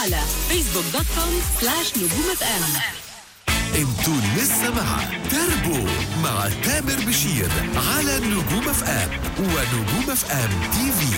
على فيسبوك دوت كوم سلاش نجوم اف ام انتوا لسه مع تربو مع تامر بشير على نجوم اف ام ونجوم اف ام تي في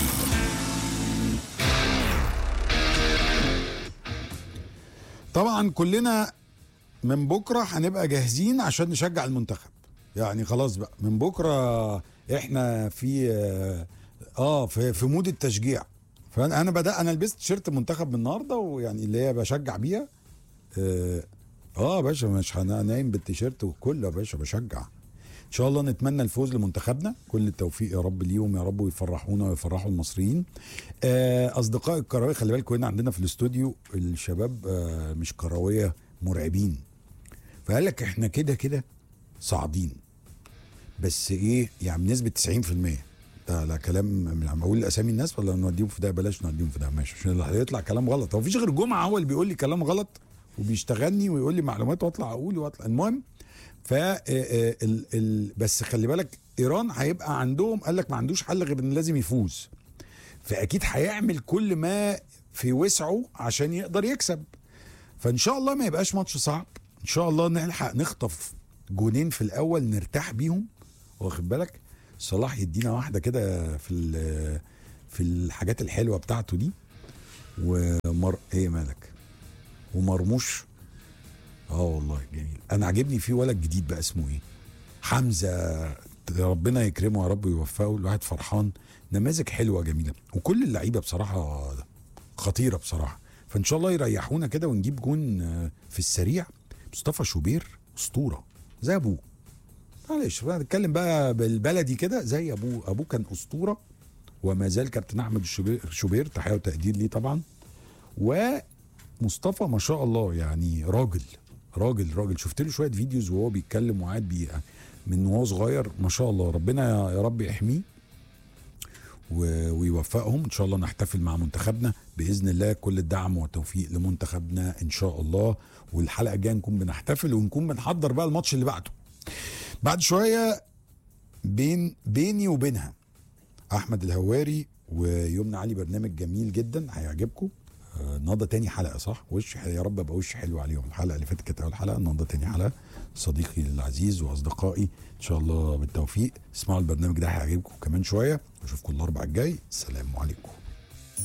طبعا كلنا من بكره هنبقى جاهزين عشان نشجع المنتخب يعني خلاص بقى من بكره احنا في اه في, في مود التشجيع فانا انا بدا انا لبست تيشيرت المنتخب من النهارده ويعني اللي هي بشجع بيها اه اه يا باشا مش هنا- نايم بالتيشيرت وكله يا باشا بشجع ان شاء الله نتمنى الفوز لمنتخبنا كل التوفيق يا رب ليهم يا رب ويفرحونا ويفرحوا المصريين آه، اصدقاء الكرويه خلي بالكم هنا عندنا في الاستوديو الشباب آه، مش كرويه مرعبين فقال لك احنا كده كده صاعدين بس ايه يعني بنسبه 90% ده لا كلام من عم اقول اسامي الناس ولا نوديهم في ده بلاش نوديهم في ده ماشي عشان اللي هيطلع كلام غلط هو مفيش غير جمعه هو اللي بيقول لي كلام غلط وبيشتغلني ويقول لي معلومات واطلع اقول واطلع المهم ف آه، آه، ال ال بس خلي بالك ايران هيبقى عندهم قال لك ما عندوش حل غير ان لازم يفوز فاكيد هيعمل كل ما في وسعه عشان يقدر يكسب فان شاء الله ما يبقاش ماتش صعب ان شاء الله نلحق نخطف جونين في الاول نرتاح بيهم واخد بالك صلاح يدينا واحده كده في ال- في الحاجات الحلوه بتاعته دي ومر ايه مالك ومرموش اه والله جميل انا عاجبني في ولد جديد بقى اسمه ايه حمزه ربنا يكرمه يا رب ويوفقه الواحد فرحان نماذج حلوه جميله وكل اللعيبه بصراحه خطيره بصراحه فان شاء الله يريحونا كده ونجيب جون آه، في السريع مصطفى شوبير اسطوره زي ابوه معلش بقى نتكلم بقى بالبلدي كده زي ابوه ابوه كان اسطوره وما زال كابتن احمد الشوبير شوبير تحيه وتقدير ليه طبعا ومصطفى ما شاء الله يعني راجل راجل راجل شفت له شويه فيديوز وهو بيتكلم وقاعد بي من وهو صغير ما شاء الله ربنا يا رب يحميه و- ويوفقهم ان شاء الله نحتفل مع منتخبنا باذن الله كل الدعم والتوفيق لمنتخبنا ان شاء الله والحلقه الجايه نكون بنحتفل ونكون بنحضر بقى الماتش اللي بعده بعد شويه بين بيني وبينها احمد الهواري ويمنى علي برنامج جميل جدا هيعجبكم آه، النهارده تاني حلقه صح وش يا رب ابقى وش حلو عليهم الحلقه اللي فاتت كانت اول حلقه النهارده تاني حلقه صديقي العزيز واصدقائي ان شاء الله بالتوفيق اسمعوا البرنامج ده هيعجبكم كمان شويه واشوفكم الاربع الجاي السلام عليكم